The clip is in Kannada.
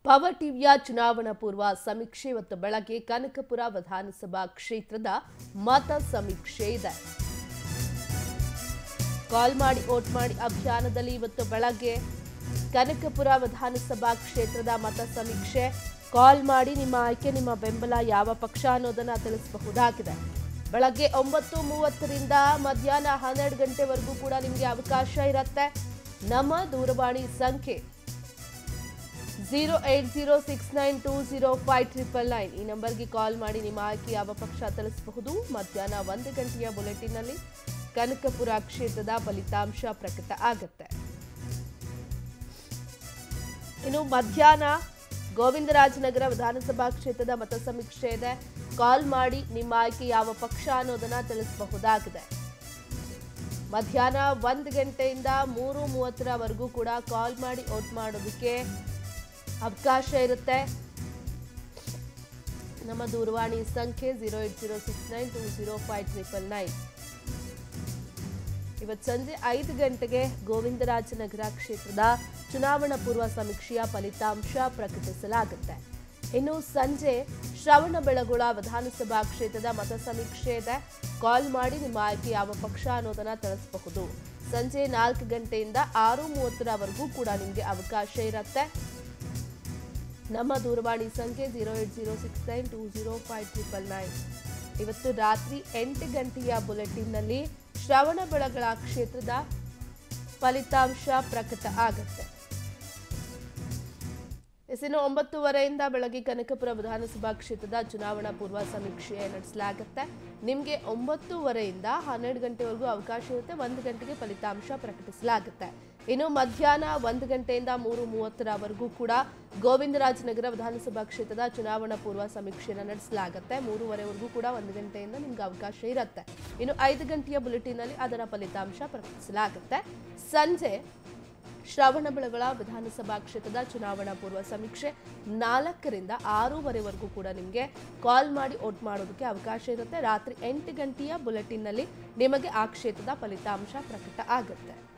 ಪವರ್ ಟಿವಿಯ ಚುನಾವಣಾ ಪೂರ್ವ ಸಮೀಕ್ಷೆ ಇವತ್ತು ಬೆಳಗ್ಗೆ ಕನಕಪುರ ವಿಧಾನಸಭಾ ಕ್ಷೇತ್ರದ ಮತ ಸಮೀಕ್ಷೆ ಇದೆ ಕಾಲ್ ಮಾಡಿ ವೋಟ್ ಮಾಡಿ ಅಭಿಯಾನದಲ್ಲಿ ಇವತ್ತು ಬೆಳಗ್ಗೆ ಕನಕಪುರ ವಿಧಾನಸಭಾ ಕ್ಷೇತ್ರದ ಮತ ಸಮೀಕ್ಷೆ ಕಾಲ್ ಮಾಡಿ ನಿಮ್ಮ ಆಯ್ಕೆ ನಿಮ್ಮ ಬೆಂಬಲ ಯಾವ ಪಕ್ಷ ಅನ್ನೋದನ್ನ ತಿಳಿಸಬಹುದಾಗಿದೆ ಬೆಳಗ್ಗೆ ಒಂಬತ್ತು ಮೂವತ್ತರಿಂದ ಮಧ್ಯಾಹ್ನ ಹನ್ನೆರಡು ಗಂಟೆವರೆಗೂ ಕೂಡ ನಿಮಗೆ ಅವಕಾಶ ಇರುತ್ತೆ ನಮ್ಮ ದೂರವಾಣಿ ಸಂಖ್ಯೆ zero eight zero six nine two zero five triple nine ಈ ನಂಬರ್ಗೆ ಕಾಲ್ ಮಾಡಿ ನಿಮ್ಮ ಆಯ್ಕೆ ಯಾವ ಪಕ್ಷ ತಿಳಿಸಬಹುದು ಮಧ್ಯಾಹ್ನ ಒಂದು ಗಂಟೆಯ ಬುಲೆಟಿನ್ನಲ್ಲಿ ಕನಕಪುರ ಕ್ಷೇತ್ರದ ಫಲಿತಾಂಶ ಪ್ರಕಟ ಆಗುತ್ತೆ ಇನ್ನು ಮಧ್ಯಾಹ್ನ ಗೋವಿಂದರಾಜನಗರ ವಿಧಾನಸಭಾ ಕ್ಷೇತ್ರದ ಮತ ಸಮೀಕ್ಷೆ ಇದೆ ಕಾಲ್ ಮಾಡಿ ನಿಮ್ಮ ಆಯ್ಕೆ ಯಾವ ಪಕ್ಷ ಅನ್ನೋದನ್ನ ತಿಳಿಸಬಹುದಾಗಿದೆ ಮಧ್ಯಾಹ್ನ ಒಂದು ಗಂಟೆಯಿಂದ ಮೂರು ಮೂವತ್ತರವರೆಗೂ ಕೂಡ ಕಾಲ್ ಮಾಡಿ ವೋಟ್ ಮಾಡೋದಕ್ಕೆ ಅವಕಾಶ ಇರುತ್ತೆ ನಮ್ಮ ದೂರವಾಣಿ ಸಂಖ್ಯೆ zero eight zero six nine two zero five triple nine ಇವತ್ತು ಸಂಜೆ ಐದು ಗಂಟೆಗೆ ಗೋವಿಂದರಾಜನಗರ ಕ್ಷೇತ್ರದ ಚುನಾವಣಾ ಪೂರ್ವ ಸಮೀಕ್ಷೆಯ ಫಲಿತಾಂಶ ಪ್ರಕಟಿಸಲಾಗುತ್ತೆ ಇನ್ನು ಸಂಜೆ ಶ್ರವಣಬೆಳಗೊಳ ವಿಧಾನಸಭಾ ಕ್ಷೇತ್ರದ ಮತ ಸಮೀಕ್ಷೆ ಇದೆ ಕಾಲ್ ಮಾಡಿ ನಿಮ್ಮ ಆಯ್ಕೆ ಯಾವ ಪಕ್ಷ ಅನ್ನೋದನ್ನ ತಿಳಿಸಬಹುದು ಸಂಜೆ ನಾಲ್ಕು ಗಂಟೆಯಿಂದ ಆರು ಮೂವತ್ತರವರೆಗೂ ಕೂಡ ನಿಮಗೆ ಅವಕಾಶ ಇರುತ್ತೆ ನಮ್ಮ ದೂರವಾಣಿ ಸಂಖ್ಯೆ zero eight zero six nine two zero five triple nine ಇವತ್ತು ರಾತ್ರಿ ಎಂಟು ಗಂಟೆಯ ಬುಲೆಟಿನ್ನಲ್ಲಿ ಶ್ರವಣಬೆಳಗೊಳ ಕ್ಷೇತ್ರದ ಫಲಿತಾಂಶ ಪ್ರಕಟ ಆಗುತ್ತೆ ಇನ್ನು ಒಂಬತ್ತುವರೆಯಿಂದ ಬೆಳಗ್ಗೆ ಕನಕಪುರ ವಿಧಾನಸಭಾ ಕ್ಷೇತ್ರದ ಚುನಾವಣಾ ಪೂರ್ವ ಸಮೀಕ್ಷೆ ನಡೆಸಲಾಗುತ್ತೆ ನಿಮಗೆ ಒಂಬತ್ತುವರೆಯಿಂದ ಹನ್ನೆರಡು ಗಂಟೆವರೆಗೂ ಅವಕಾಶ ಇರುತ್ತೆ ಒಂದು ಗಂಟೆಗೆ ಫಲಿತಾಂಶ ಪ್ರಕಟಿಸಲಾಗುತ್ತೆ ಇನ್ನು ಮಧ್ಯಾಹ್ನ ಒಂದು ಗಂಟೆಯಿಂದ ಮೂರು ಮೂವತ್ತರವರೆಗೂ ಕೂಡ ಗೋವಿಂದರಾಜನಗರ ವಿಧಾನಸಭಾ ಕ್ಷೇತ್ರದ ಚುನಾವಣಾ ಪೂರ್ವ ಸಮೀಕ್ಷೆಯನ್ನು ನಡೆಸಲಾಗುತ್ತೆ ಮೂರುವರೆವರೆಗೂ ಕೂಡ ಒಂದು ಗಂಟೆಯಿಂದ ನಿಮ್ಗೆ ಅವಕಾಶ ಇರುತ್ತೆ ಇನ್ನು ಐದು ಗಂಟೆಯ ಬುಲೆಟಿನಲ್ಲಿ ಅದರ ಫಲಿತಾಂಶ ಪ್ರಕಟಿಸಲಾಗುತ್ತೆ ಸಂಜೆ ಶ್ರವಣಬೆಳಗೊಳ ವಿಧಾನಸಭಾ ಕ್ಷೇತ್ರದ ಚುನಾವಣಾ ಪೂರ್ವ ಸಮೀಕ್ಷೆ ನಾಲ್ಕರಿಂದ ಆರೂವರೆವರೆಗೂ ಕೂಡ ನಿಮಗೆ ಕಾಲ್ ಮಾಡಿ ವೋಟ್ ಮಾಡೋದಕ್ಕೆ ಅವಕಾಶ ಇರುತ್ತೆ ರಾತ್ರಿ ಎಂಟು ಗಂಟೆಯ ಬುಲೆಟಿನ್ನಲ್ಲಿ ನಿಮಗೆ ಆ ಕ್ಷೇತ್ರದ ಫಲಿತಾಂಶ ಪ್ರಕಟ ಆಗುತ್ತೆ